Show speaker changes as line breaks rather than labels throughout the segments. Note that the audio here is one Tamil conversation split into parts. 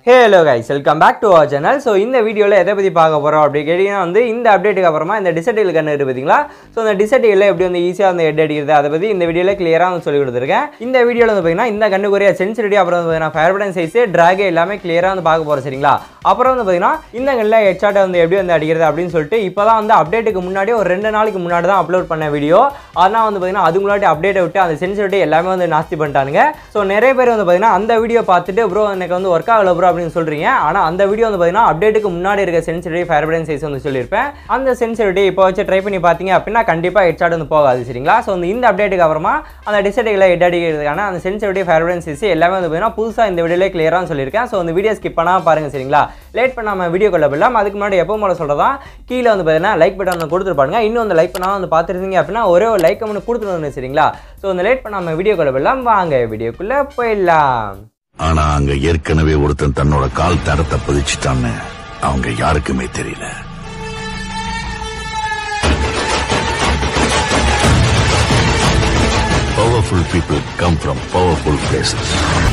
hello guys welcome back to our channel so இந்த வீடியோவில் எதை பற்றி பார்க்க போகிறோம் அப்படி கேட்டிங்கன்னா வந்து இந்த அப்டேட்டுக்கு அப்புறமா இந்த டிசைட்டில் கண்ணு இருக்குது பார்த்தீங்களா ஸோ இந்த டிசைட்டில் எப்படி வந்து ஈஸியாக வந்து ஹெட் அடிக்கிறது அதை பற்றி இந்த வீடியோவில் கிளியராக வந்து சொல்லி கொடுத்துருக்கேன் இந்த வீடியோவில் வந்து பார்த்தீங்கன்னா இந்த கண்ணுக்குரிய சென்சிட்டிவ் அப்புறம் வந்து பார்த்தீங்கன்னா ஃபயர் பட்டன் சைஸ் ட்ராக் எல்லாமே கிளியராக வந்து பார்க்க போகிறோம் சரிங்களா அப்புறம் வந்து பார்த்தீங்கன்னா இந்த கண்ணில் ஹெட்ஷாட்டை வந்து எப்படி வந்து அடிக்கிறது அப்படின்னு சொல்லிட்டு இப்போ தான் வந்து அப்டேட்டுக்கு முன்னாடி ஒரு ரெண்டு நாளைக்கு முன்னாடி தான் அப்லோட் பண்ண வீடியோ அதனால் வந்து பார்த்தீங்கன்னா அது முன்னாடி அப்டேட்டை விட்டு அந்த சென்சிட்டிவிட்டி எல்லாமே வந்து நாஸ்தி பண்ணிட்டானுங்க ஸோ நிறைய பேர் வந்து பார்த்தீங்கன்னா அந்த வீடியோ பார்த்துட்டு ப்ரோ எனக்கு வந்து ஒர்க் ஆகல ப்ரோ அப்படின்னு சொல்கிறீங்க ஆனால் அந்த வீடியோ வந்து பார்த்தீங்கன்னா அப்டேட்டுக்கு முன்னாடி இருக்க சென்சிட்டிவ் ஃபயர் பட்டன் சைஸ் வந்து சொல்லியிருப்பேன் அந்த சென்சிட்டிவிட்டி இப்போ வச்சு ட்ரை பண்ணி பார்த்தீங்க அப்படின்னா கண்டிப்பாக ஹெட்ஷாட் வந்து போகாது சரிங்களா ஸோ வந்து இந்த அப்டேட்டுக்கு அப்புறமா அந்த டிசைட்டுகளை ஹெட் அடிக்கிறதுக்கான அந்த சென்சிட்டிவ் ஃபயர் பட்டன் சைஸ் எல்லாமே வந்து பார்த்தீங்கன்னா புதுசாக இந்த வீடியோலே கிளியராக சொல்லியிருக்கேன் ஸோ அந்த வீடியோ ஸ்கிப் பண்ணாமல் பாருங்க சரிங்களா லேட் பண்ணாமல் வீடியோ கொள்ள போயிடலாம் அதுக்கு முன்னாடி எப்போ போல சொல்கிறதா கீழே வந்து பார்த்தீங்கன்னா லைக் பட்டன் வந்து கொடுத்துருப்பாங்க இன்னும் அந்த லைக் பண்ணாமல் வந்து பார்த்துருந்தீங்க அப்படின்னா ஒரே ஒரு லைக் கமெண்ட் கொடுத்துட்டு வந்து சரிங்களா ஸோ அந்த லேட் பண்ணாமல் வீடியோ கொள்ள போயிடலாம் வாங்க வீடியோக்குள்ளே போயிடலாம்
ஆனா அங்க ஏற்கனவே ஒருத்தன் தன்னோட கால் தரத்தை பதிச்சுட்டான்னு அவங்க யாருக்குமே தெரியல powerful people come from powerful places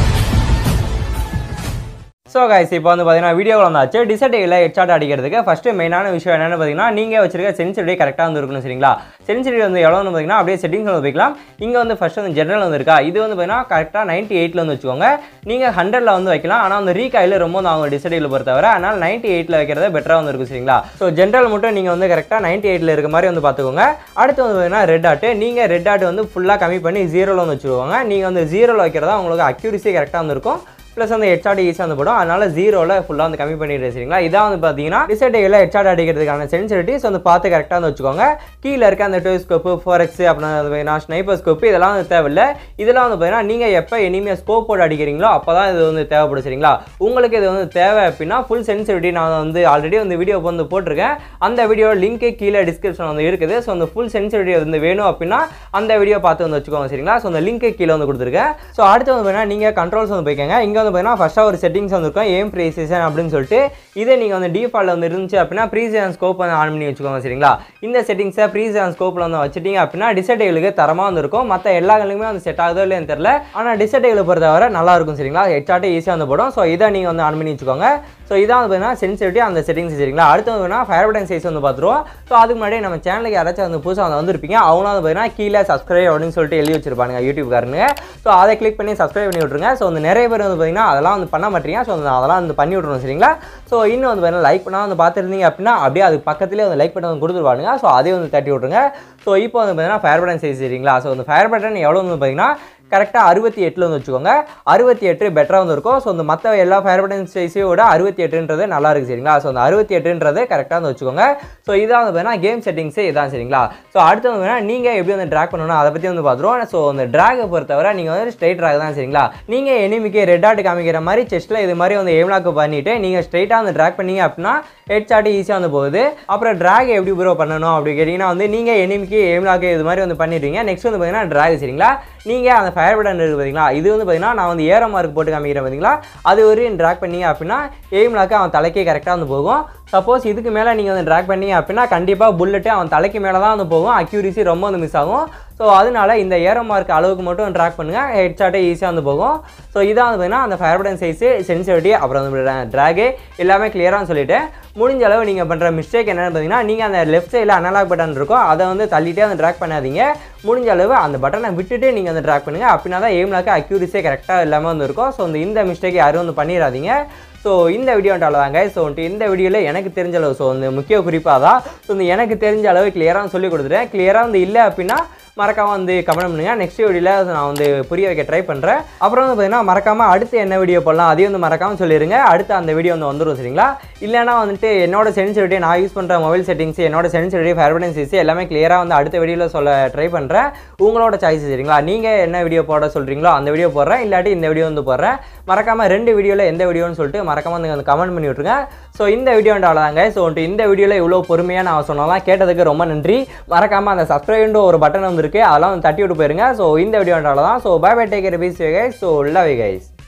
so guys இப்போ வந்து பார்த்தீங்கன்னா வீடியோவில் வந்தாச்சு டிசைட்டில் ஹெட்ஷாட் அடிக்கிறதுக்கு ஃபஸ்ட்டு மெயினான விஷயம் என்னென்னு பார்த்தீங்கன்னா நீங்கள் வச்சிருக்க சென்சிட்டிவ் கரெக்டாக வந்து இருக்கணும் சரிங்களா சென்சிட்டிவ் வந்து எவ்வளோ வந்து பார்த்தீங்கன்னா அப்படியே செட்டிங்ஸ் வந்து போய்க்கலாம் இங்கே வந்து ஃபஸ்ட் வந்து ஜென்ரல் வந்து இருக்கா இது வந்து பார்த்தீங்கன்னா கரெக்டாக நைன்ட்டி எயிட்டில் வந்து வச்சுக்கோங்க நீங்கள் ஹண்ட்ரடில் வந்து வைக்கலாம் ஆனால் அந்த ரீகாயில் ரொம்ப வந்து அவங்க டிசைட்டில் பொறுத்தவரை அதனால் நைன்ட்டி எயிட்டில் வைக்கிறது பெட்டராக வந்து இருக்கும் சரிங்களா ஸோ ஜென்ரல் மட்டும் நீங்கள் வந்து கரெக்டாக நைன்ட்டி எயிட்டில் இருக்க மாதிரி வந்து பார்த்துக்கோங்க அடுத்து வந்து பார்த்தீங்கன்னா ரெட் ஆட்டு நீங்கள் ரெட் ஆட் வந்து ஃபுல்லாக கம்மி பண்ணி ஜீரோவில் வந்து வச்சுக்கோங்க நீங்கள் வந்து ஜீரோவில் வைக்கிறதா உங்களுக்கு அக்யூரிசி கரெக்டாக வந்து இருக்கும் ப்ளஸ் வந்து ஹெட்ஷாட் ஈஸியாக வந்து போடும் அதனால ஜீரோவில் ஃபுல்லாக வந்து கம்மி பண்ணிட்டு சரிங்களா இதான் வந்து பார்த்தீங்கன்னா டிசைட்டில் ஹெட்ஷாட் அடிக்கிறதுக்கான சென்சிட்டிவிட்டிஸ் வந்து பார்த்து கரெக்டாக வந்து வச்சுக்கோங்க கீழே இருக்க அந்த டோஸ்கோப்பு ஃபோரெக்ஸ் அப்புறம் ஸ்னைப்பர் ஸ்கோப்பு இதெல்லாம் வந்து தேவையில்லை இதெல்லாம் வந்து பார்த்தீங்கன்னா நீங்கள் எப்போ இனிமேல் ஸ்கோப் போட்டு அடிக்கிறீங்களோ அப்போ தான் இது வந்து தேவைப்படும் சரிங்களா உங்களுக்கு இது வந்து தேவை அப்படின்னா ஃபுல் சென்சிட்டிவிட்டி நான் வந்து ஆல்ரெடி வந்து வீடியோ வந்து போட்டிருக்கேன் அந்த வீடியோ லிங்க்கு கீழே டிஸ்கிரிப்ஷன் வந்து இருக்குது ஸோ அந்த ஃபுல் சென்சிட்டிவிட்டி வந்து வேணும் அப்படின்னா அந்த வீடியோ பார்த்து வந்து வச்சுக்கோங்க சரிங்களா ஸோ அந்த லிங்க்கு கீழே வந்து கொடுத்துருக்கேன் ஸோ அடுத்து வந்து பார்த்தீங்கன்னா நீங்கள் கண்ட்ரோல்ஸ் வந்து போய்க்கங்க இங்கே வந்து பார்த்தீங்கன்னா ஃபஸ்ட்டாக ஒரு செட்டிங்ஸ் வந்துருக்கும் ஏம் ப்ரீசேஷன் அப்படின்னு சொல்லிட்டு இதே நீங்கள் வந்து டிஃபால்ட் வந்து இருந்துச்சு அப்படின்னா ப்ரீசேஷன் ஸ்கோப் வந்து ஆன் பண்ணி வச்சுக்கோங்க சரிங்களா இந்த செட்டிங்ஸை ப்ரீசேஷன் ஸ்கோப்பில் வந்து வச்சுட்டீங்க அப்படின்னா டிசைடைகளுக்கு தரமாக வந்து இருக்கும் மற்ற எல்லா கல்லுமே வந்து செட் ஆகுதோ இல்லைன்னு தெரில ஆனால் டிசைடைகளை பொறுத்தவரை நல்லா இருக்கும் சரிங்களா ஹெட்சாட்டே ஈஸியாக வந்து போடும் ஸோ இதை நீங்கள் வந்து ஆன் பண்ணி வச்சுக்கோங்க ஸோ இதான் வந்து பார்த்தீங்கன்னா சென்சிட்டிவிட்டி அந்த செட்டிங்ஸ் சரிங்களா அடுத்து வந்து பார்த்தீங்கன்னா ஃபயர் பட்டன் சைஸ் வந்து பார்த்துருவோம் ஸோ அதுக்கு முன்னாடி நம்ம சேனலுக்கு யாராச்சும் வந்து புதுசாக வந்து வந்திருப்பீங்க அவங்களும் வந்து பார்த்தீங்கன்னா கீழே சப்ஸ்கிரைப் அப்படின்னு சொல்லிட்டு எழுதி வச்சிருப்பாங்க யூடியூப்காரனுங்க ஸோ அதை கிளிக் பண்ணி சப்ஸ்கிரைப் பண்ணி விட்ருங்க ஸோ வந்து நிறைய பேர் வந்து பார்த்தீங்கன்னா அதெல்லாம் வந்து பண்ண மாட்டீங்க ஸோ வந்து அதெல்லாம் வந்து பண்ணி விட்ருணும் சரிங்களா ஸோ இன்னும் வந்து பார்த்தீங்கன்னா லைக் பண்ணால் வந்து பார்த்துருந்தீங்க அப்படின்னா அப்படியே அது பக்கத்துலேயே வந்து லைக் பட்டன் வந்து கொடுத்துருவானுங்க ஸோ அதே வந்து தட்டி விட்ருங்க ஸோ இப்போ வந்து பார்த்தீங்கன்னா ஃபயர் பட்டன் சைஸ் சரிங்களா ஸோ அந்த ஃபயர் பட்டன் எவ்வளோ வந்து பார்த்தீங்கன்னா கரெக்டாக அறுபத்தி எட்டில் வந்து வச்சுக்கோங்க அறுபத்தி எட்டு பெட்டராக வந்து இருக்கும் ஸோ இந்த மற்ற எல்லா ஃபயர் பட்டன் சைஸையும் விட அறுபத்தி எட்டுன்றது நல்லா இருக்குது சரிங்களா ஸோ அந்த அறுபத்தி எட்டுன்றது கரெக்டாக வந்து வச்சுக்கோங்க ஸோ இதான் வந்து பார்த்தீங்கன்னா கேம் செட்டிங்ஸே இதான் சரிங்களா ஸோ அடுத்து வந்து பார்த்தீங்கன்னா நீங்கள் எப்படி வந்து ட்ராக் பண்ணணும் அதை பற்றி வந்து பார்த்துருவோம் ஸோ அந்த ட்ராகை பொறுத்தவரை நீங்கள் வந்து ஸ்ட்ரைட் ட்ராக் தான் சரிங்களா நீங்கள் எனிமிக்கு ரெட் ஆட் காமிக்கிற மாதிரி செஸ்ட்டில் இது மாதிரி வந்து எம்லாக் பண்ணிவிட்டு நீங்கள் ஸ்ட்ரைட்டாக வந்து ட்ராக் பண்ணீங்க அப்படின்னா ஹெட் சாட்டு ஈஸியாக வந்து போகுது அப்புறம் ட்ராக் எப்படி ப்ரோ பண்ணணும் அப்படி கேட்டிங்கன்னா வந்து நீங்கள் எனிமிக்கு எம்லாக் இது மாதிரி வந்து பண்ணிடுவீங்க நெக்ஸ்ட் வந்து பார்த்தீங்கன்னா ட்ராக் சரிங்களா நீங்கள் அந்த ஃபயர் பட்டன் இருக்குது பார்த்தீங்களா இது வந்து பார்த்தீங்கன்னா நான் வந்து ஏற மார்க் போட்டு காமிக்கிறேன் பார்த்தீங்களா அது ஒரு ட்ராக் பண்ணீங்க அப்படின்னா எய்ம்லாக்கு அவன் தலைக்கே கரெக்டாக வந்து போகும் சப்போஸ் இதுக்கு மேலே நீங்கள் வந்து ட்ராக் பண்ணீங்க அப்படின்னா கண்டிப்பாக புல்லட்டு அவன் தலைக்கு மேலே தான் வந்து போகும் அக்யூரிசி ரொம்ப வந்து மிஸ் ஆகும் ஸோ அதனால இந்த ஏரோ மார்க் அளவுக்கு மட்டும் ட்ராக் பண்ணுங்கள் ஹெட் ஷாட்டே ஈஸியாக வந்து போகும் ஸோ இதான் வந்து பார்த்தீங்கன்னா அந்த ஃபயர் பட்டன் சைஸு சென்சிட்டிவிட்டி அப்புறம் வந்து ட்ராகு எல்லாமே கிளியராக சொல்லிவிட்டேன் முடிஞ்ச அளவு நீங்கள் பண்ணுற மிஸ்டேக் என்னென்னு பார்த்தீங்கன்னா நீங்கள் அந்த லெஃப்ட் சைடில் அனலாக் பட்டன் இருக்கும் அதை வந்து தள்ளிட்டே வந்து ட்ராக் பண்ணாதீங்க முடிஞ்ச அளவு அந்த பட்டனை விட்டுட்டு நீங்கள் வந்து ட்ராக் பண்ணுங்கள் அப்படின்னா தான் எய்ம்லாக்கு அக்யூரிஸே கரெக்டாக இல்லாமல் வந்து இருக்கும் ஸோ இந்த மிஸ்டேக் யாரும் வந்து பண்ணிடாதீங்க ஸோ இந்த வீடியோ தாங்க ஸோ வந்துட்டு இந்த வீடியோவில் எனக்கு தெரிஞ்ச அளவு ஸோ இந்த முக்கிய குறிப்பாக தான் ஸோ இந்த எனக்கு தெரிஞ்ச அளவு கிளியராக சொல்லி கொடுத்துட்டேன் கிளியராக வந்து இல்லை அப்படின்னா மறக்காமல் வந்து கமெண்ட் பண்ணுங்கள் நெக்ஸ்ட் வீடியோவில் நான் வந்து புரிய வைக்க ட்ரை பண்ணுறேன் அப்புறம் வந்து பார்த்தீங்கன்னா மறக்காமல் அடுத்து என்ன வீடியோ போடலாம் அதையும் வந்து மறக்காமல் சொல்லிடுங்க அடுத்து அந்த வீடியோ வந்து வந்துடும் சரிங்களா இல்லைனா வந்துட்டு என்னோட சென்சிட்டிவிட்டி நான் யூஸ் பண்ணுற மொபைல் செட்டிங்ஸ் என்னோட சென்சிட்டிவிட்டி ஃபயர் பட்டன் சைஸ் எல்லாமே கிளியராக வந்து அடுத்த வீடியோவில் சொல்ல ட்ரை பண்ணுறேன் உங்களோட சாய்ஸ் சரிங்களா நீங்கள் என்ன வீடியோ போட சொல்கிறீங்களோ அந்த வீடியோ போடுறேன் இல்லாட்டி இந்த வீடியோ வந்து போடுறேன் மறக்காமல் ரெண்டு வீடியோவில் எந்த வீடியோன்னு சொல்லிட்டு மறக்காமல் வந்து கமெண்ட் பண்ணி விட்ருங்க ஸோ இந்த வீடியோ தாங்க ஸோ வந்துட்டு இந்த வீடியோவில் இவ்வளோ பொறுமையாக நான் சொன்னாலாம் கேட்டதுக்கு ரொம்ப நன்றி மறக்காமல் அந்த சப்ஸ்கிரைப்ன்ற ஒரு பட்டன் வந்துருக்கு அதெல்லாம் வந்து தட்டி விட்டு போயிருங்க ஸோ இந்த வீடியோ தான் so bye bye take care peace guys so love guys